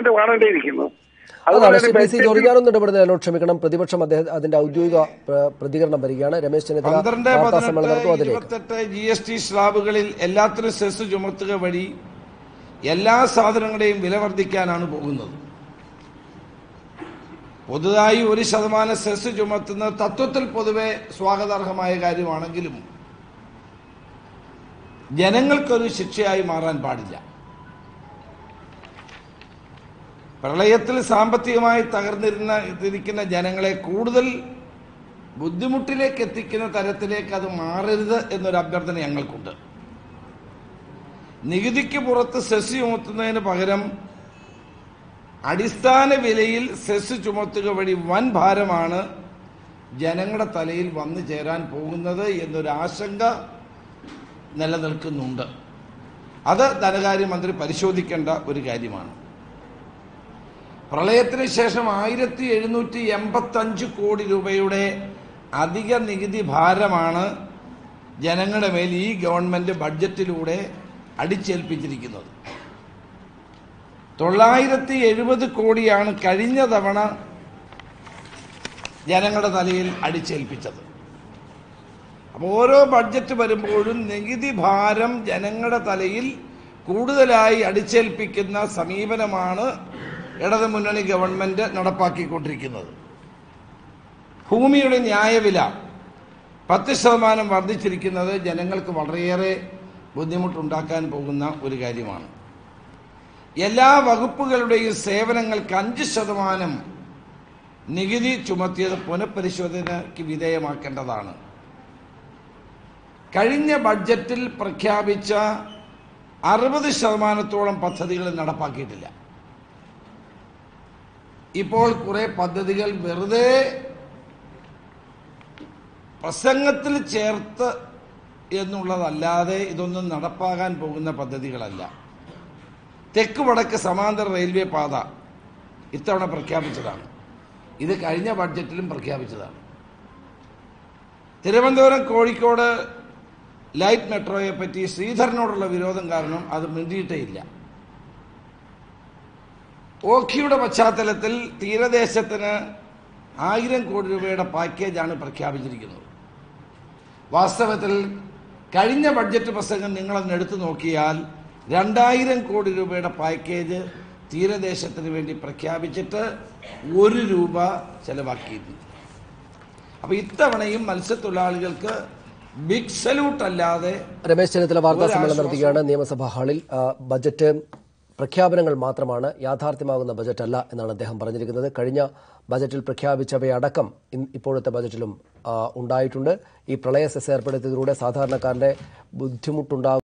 Government കാണേണ്ടിയിരിക്കുന്നു അതാണ് അതുപോലെ ശ്രീ പി സി ബഡ്ജറ്റിൽ- ജോർജ് ഞാനൊന്നും ഇടപെടുന്നതിനോട് ക്ഷമിക്കണം പ്രതിപക്ഷം അദ്ദേഹം അതിന്റെ ഔദ്യോഗിക പ്ര- പ്രതികരണം വരികയാണ് രമേശ് ചെന്നിത്തല പന്ത്രണ്ട് വാർത്താ സമ്മേളനം നടത്തും പതിനെട്ട് അതിലേക്ക് ഇരുപത്തെട്ട് ജി എസ് ടി സ്ലാബുകളിൽ എല്ലാത്തിനും സെസ് ചുമത്തുക വഴി എല്ലാ സാധനങ്ങളുടെയും വില വർദ്ധിക്കാനാണ് പോകുന്നത് പുതുതായി ഒരു ശതമാനം സെസ് ചുമത്തുന്നത് തത്വത്തിൽ പൊതുവെ സ്വാഗതാർഹമായ കാര്യമാണെങ്കിലും ജനങ്ങൾക്കൊരു ശിക്ഷയായി മാറാൻ പാടില്ല പ്രളയത്തിൽ സാമ്പത്തികമായി തകർന്നിരുന്ന ഇരിക്കുന്ന ജനങ്ങളെ കൂടുതൽ ബുദ്ധിമുട്ടിലേക്ക് എത്തിക്കുന്ന തരത്തിലേക്ക് അത് മാറരുത് എന്നൊരു അഭ്യർത്ഥന ഞങ്ങൾക്കുണ്ട് നികുതിക്ക് പുറത്ത് സെസ് ചുമത്തുന്നതിന് പകരം അടിസ്ഥാന വിലയിൽ സെസ് ചുമത്തുക വഴി വൻ ഭാരമാണ് ജനങ്ങളുടെ തലയിൽ വന്നു ചേരാൻ പോകുന്നത് എന്നൊരു ആശങ്ക നിലനിൽക്കുന്നുണ്ട് അത് ധനകാര്യമന്ത്രി പരിശോധിക്കേണ്ട ഒരു കാര്യമാണ് പ്രളയത്തിന് ശേഷം ആയിരത്തി എഴുന്നൂറ്റി എൺപത്തി അഞ്ച് കോടി രൂപയുടെ അധിക നികുതി ഭാരമാണ് ജനങ്ങളുടെ മേൽ ഈ ഗവൺമെന്റ് ബഡ്ജറ്റിലൂടെ അടിച്ചേൽപ്പിച്ചിരിക്കുന്നത് തൊള്ളായിരത്തി എഴുപത് കോടിയാണ് കഴിഞ്ഞ തവണ ജനങ്ങളുടെ തലയിൽ അടിച്ചേൽപ്പിച്ചത് അപ്പോൾ ഓരോ ബഡ്ജറ്റ് വരുമ്പോഴും നികുതി ഭാരം ജനങ്ങളുടെ തലയിൽ കൂടുതലായി അടിച്ചേൽപ്പിക്കുന്ന സമീപനമാണ് ഇടതു മുന്നണി ഗവൺമെന്റ് നടപ്പാക്കിക്കൊണ്ടിരിക്കുന്നത് ഭൂമിയുടെ ന്യായവില പത്ത് ശതമാനം വർദ്ധിച്ചിരിക്കുന്നത് ജനങ്ങൾക്ക് വളരെയേറെ ബുദ്ധിമുട്ടുണ്ടാക്കാൻ പോകുന്ന ഒരു കാര്യമാണ് എല്ലാ വകുപ്പുകളുടെയും സേവനങ്ങൾക്ക് അഞ്ച് ശതമാനം നികുതി ചുമത്തിയത് പുനഃപരിശോധനയ്ക്ക് വിധേയമാക്കേണ്ടതാണ് കഴിഞ്ഞ ബഡ്ജറ്റിൽ പ്രഖ്യാപിച്ച അറുപത് ശതമാനത്തോളം പദ്ധതികൾ നടപ്പാക്കിയിട്ടില്ല ഇപ്പോൾ കുറെ പദ്ധതികൾ വെറുതെ പ്രസംഗത്തിൽ ചേർത്ത് എന്നുള്ളതല്ലാതെ ഇതൊന്നും നടപ്പാകാൻ പോകുന്ന പദ്ധതികളല്ല തെക്ക് വടക്ക് സമാന്തര റെയിൽവേ പാത ഇത്തവണ പ്രഖ്യാപിച്ചതാണ് ഇത് കഴിഞ്ഞ ബഡ്ജറ്റിലും പ്രഖ്യാപിച്ചതാണ് തിരുവനന്തപുരം കോഴിക്കോട് ലൈറ്റ് മെട്രോയെ പറ്റി ശ്രീധരനോടുള്ള വിരോധം കാരണം അത് മിണ്ടിയിട്ടേ ഇല്ല ഓഖിയുടെ പശ്ചാത്തലത്തിൽ തീരദേശത്തിന് ആയിരം കോടി രൂപയുടെ പാക്കേജാണ് പ്രഖ്യാപിച്ചിരിക്കുന്നത് വാസ്തവത്തിൽ കഴിഞ്ഞ ബഡ്ജറ്റ് പ്രസംഗം നിങ്ങളൊന്ന് എടുത്തു നോക്കിയാൽ രണ്ടായിരം കോടി രൂപയുടെ പാക്കേജ് തീരദേശത്തിന് വേണ്ടി പ്രഖ്യാപിച്ചിട്ട് ഒരു രൂപ ചെലവാക്കിയിരുന്നു അപ്പൊ ഇത്തവണയും മത്സ്യത്തൊഴിലാളികൾക്ക് ബിഗ് സല്യൂട്ട് അല്ലാതെ രമേശ് ചെന്നിത്തല വാർത്താ ഒരു സമ്മേളനം ആശ്വാസം. നടത്തുകയാണ് നിയമസഭാ ഹാളിൽ ആ, ബജറ്റ് പ്രഖ്യാപനങ്ങൾ മാത്രമാണ് യാഥാർത്ഥ്യമാകുന്ന ബജറ്റ് അല്ല എന്നാണ് അദ്ദേഹം പറഞ്ഞിരിക്കുന്നത് കഴിഞ്ഞ ബജറ്റിൽ പ്രഖ്യാപിച്ചവയടക്കം ഇൻ- ഇപ്പോഴത്തെ ബജറ്റിലും ആ, ഉണ്ടായിട്ടുണ്ട് ഈ പ്രളയ സെസ് ഏർപ്പെടുത്തിയതിലൂടെ സാധാരണക്കാരന്റെ ബുദ്ധിമുട്ടുണ്ടാകും